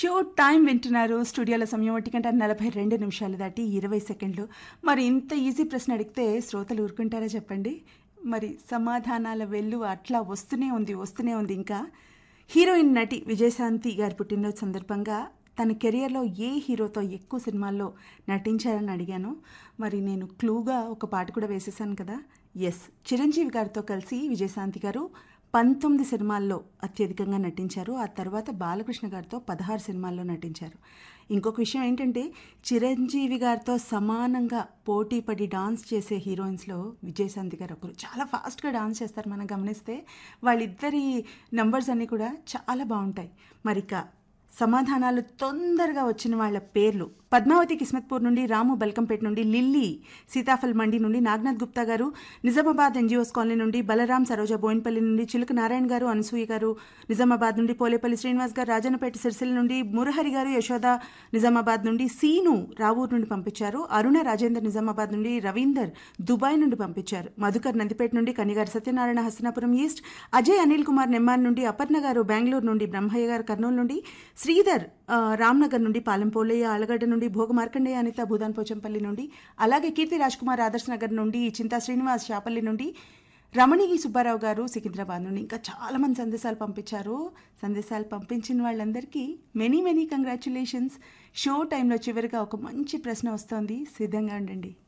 show time వింటున్నారు స్టూడియోలో సమయం ఒకటి గంట నలభై రెండు నిమిషాలు దాటి ఇరవై సెకండ్లు మరి ఇంత ఈజీ ప్రశ్న అడిగితే శ్రోతలు ఊరుకుంటారా చెప్పండి మరి సమాధానాల వెళ్ళు అట్లా వస్తూనే ఉంది వస్తూనే ఉంది ఇంకా హీరోయిన్ నటి విజయశాంతి గారి పుట్టినరోజు సందర్భంగా తన కెరియర్లో ఏ హీరోతో ఎక్కువ సినిమాల్లో నటించారని అడిగాను మరి నేను క్లూగా ఒక పాట కూడా వేసేసాను కదా ఎస్ చిరంజీవి గారితో కలిసి విజయశాంతి గారు పంతొమ్మిది సినిమాల్లో అత్యధికంగా నటించారు ఆ తర్వాత బాలకృష్ణ గారితో పదహారు సినిమాల్లో నటించారు ఇంకొక విషయం ఏంటంటే చిరంజీవి గారితో సమానంగా పోటీ పడి డాన్స్ చేసే హీరోయిన్స్లో విజయశాంతి గారు ఒకరు చాలా ఫాస్ట్గా డాన్స్ చేస్తారు మనం గమనిస్తే వాళ్ళిద్దరి నంబర్స్ అన్నీ కూడా చాలా బాగుంటాయి మరి ఇక సమాధానాలు తొందరగా వచ్చిన వాళ్ళ పేర్లు పద్మావతి కిస్మత్పూర్ నుండి రాము బల్కంపేట నుండి లిల్లీ సీతాఫల్ మండి నుండి నాగనాథ్ గుప్తా గారు నిజామాబాద్ ఎన్జిఓస్ కాలనీ నుండి బలరాం సరోజ బోయిన్పల్లి నుండి చిలుక నారాయణ గారు అనసూయ గారు నిజామాబాద్ నుండి పోలేపల్లి శ్రీనివాస్ గారు రాజన్నపేట సిరిసిల్ల నుండి మురహరి గారు యశోద నిజామాబాద్ నుండి సీను రావూరు నుండి పంపించారు అరుణ రాజేందర్ నిజామాబాద్ నుండి రవీందర్ దుబాయ్ నుండి పంపించారు మధుకర్ నందిపేట నుండి కనిగారు సత్యనారాయణ హస్తినాపురం ఈస్ట్ అజయ్ అనిల్ కుమార్ నెమ్మాన్ నుండి అపర్ణ గారు బెంగళూరు నుండి బ్రహ్మయ్య గారు కర్నూలు నుండి శ్రీధర్ ఆ, రామ్నగర్ నుండి పాలెంపోలయ్య ఆలగడ్డ నుండి భోగ మార్కండేయ అనిత భూదాన్ పోచంపల్లి నుండి అలాగే కీర్తి రాజ్ కుమార్ ఆదర్శ్ నగర్ నుండి చింతా శ్రీనివాస్ శాపల్లి నుండి రమణిగి సుబ్బారావు గారు సికింద్రాబాద్ నుండి ఇంకా చాలా మంది సందేశాలు పంపించారు సందేశాలు పంపించిన వాళ్ళందరికీ మెనీ మెనీ కంగ్రాచులేషన్స్ షో టైంలో చివరిగా ఒక మంచి ప్రశ్న వస్తోంది సిద్ధంగా ఉండండి